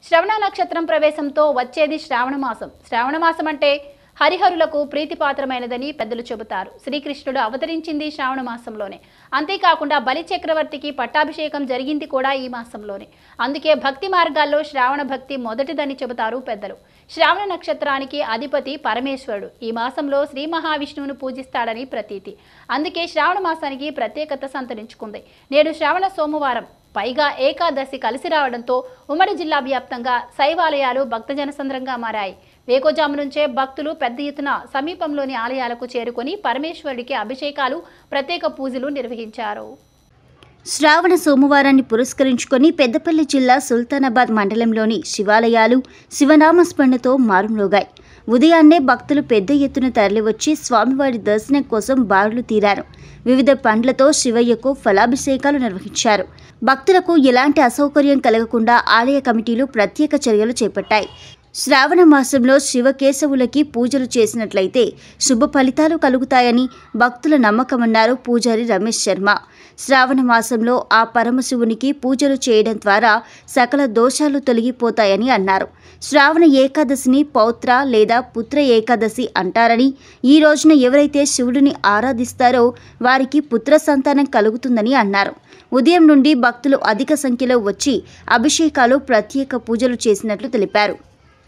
శ్రవణ నక్షత్రం ప్రవేశంతో వచ్చేది శ్రావణ మాసం శ్రావణ మాసం అంటే హరిహరులకు ప్రీతిపాత్రమైనదని పెద్దలు చెబుతారు శ్రీకృష్ణుడు అవతరించింది శ్రావణ మాసంలోనే అంతేకాకుండా బలి చక్రవర్తికి పట్టాభిషేకం జరిగింది కూడా ఈ మాసంలోనే అందుకే భక్తి మార్గాల్లో శ్రావణ భక్తి మొదటిదని చెబుతారు పెద్దలు శ్రావణ నక్షత్రానికి అధిపతి పరమేశ్వరుడు ఈ మాసంలో శ్రీ మహావిష్ణువును పూజిస్తాడని ప్రతీతి అందుకే శ్రావణ మాసానికి ప్రత్యేకత సంతరించుకుంది నేడు శ్రావణ సోమవారం పైగా ఏకాదశి కలిసి రావడంతో ఉమ్మడి జిల్లా వ్యాప్తంగా శైవాలయాలు భక్తజన సంద్రంగా మారాయి వేకోజాము నుంచే భక్తులు పెద్ద ఎత్తున సమీపంలోని ఆలయాలకు చేరుకొని పరమేశ్వరుడికి అభిషేకాలు ప్రత్యేక పూజలు నిర్వహించారు శ్రావణ సోమవారాన్ని పురస్కరించుకొని పెద్దపల్లి జిల్లా సుల్తానాబాద్ మండలంలోని శివాలయాలు శివనామస్మరణతో మారుమ్రోగాయి ఉదయాన్నే భక్తులు పెద్ద ఎత్తున తరలివచ్చి స్వామివారి దర్శనం కోసం బారులు తీరారు వివిధ పండ్లతో శివయ్యకు ఫలాభిషేకాలు నిర్వహించారు భక్తులకు ఎలాంటి అసౌకర్యం కలగకుండా ఆలయ కమిటీలు ప్రత్యేక చర్యలు చేపట్టాయి శ్రావణ మాసంలో శివకేశవులకి పూజలు చేసినట్లయితే శుభ ఫలితాలు కలుగుతాయని భక్తుల నమ్మకమన్నారు పూజారి రమేష్ శర్మ శ్రావణ మాసంలో ఆ పరమశివునికి పూజలు చేయడం ద్వారా సకల దోషాలు తొలగిపోతాయని అన్నారు శ్రావణ ఏకాదశిని పౌత్ర లేదా పుత్ర ఏకాదశి అంటారని ఈ రోజున ఎవరైతే శివుడిని ఆరాధిస్తారో వారికి పుత్ర సంతానం కలుగుతుందని అన్నారు ఉదయం నుండి భక్తులు అధిక సంఖ్యలో వచ్చి అభిషేకాలు ప్రత్యేక పూజలు చేసినట్లు తెలిపారు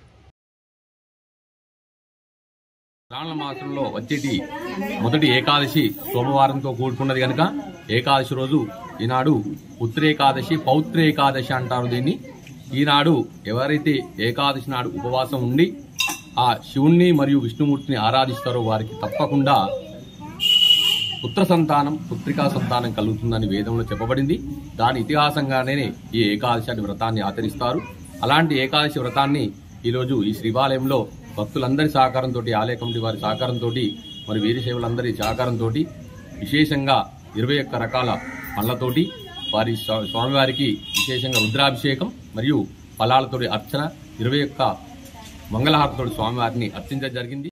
శ్రావణ మాసంలో వచ్చేటి మొదటి ఏకాదశి సోమవారంతో కూడుకున్నది కనుక ఏకాదశి రోజు ఈనాడు ఉత్తరేకాదశి పౌత్రేకాదశి అంటారు దీన్ని ఈనాడు ఎవరైతే ఏకాదశి నాడు ఉపవాసం ఉండి ఆ శివుణ్ణి మరియు విష్ణుమూర్తిని ఆరాధిస్తారో వారికి తప్పకుండా పుత్ర సంతానం పుత్రికా సంతానం కలుగుతుందని వేదంలో చెప్పబడింది దాని ఇతిహాసంగానే ఈ ఏకాదశి అనే వ్రతాన్ని ఆచరిస్తారు అలాంటి ఏకాదశి వ్రతాన్ని ఈరోజు ఈ శ్రీవాలయంలో భక్తులందరి సహకారంతో ఆలయ కమిటీ వారి సహకారంతో మరి వీరశైవులందరి సహకారంతో విశేషంగా ఇరవై ఒక్క రకాల పండ్లతోటి వారి స్వా- స్వామివారికి విశేషంగా రుద్రాభిషేకం మరియు ఫలాలతోటి అర్చన ఇరవై ఒక్క మంగళహారతోటి స్వామివారిని అర్చించడం జరిగింది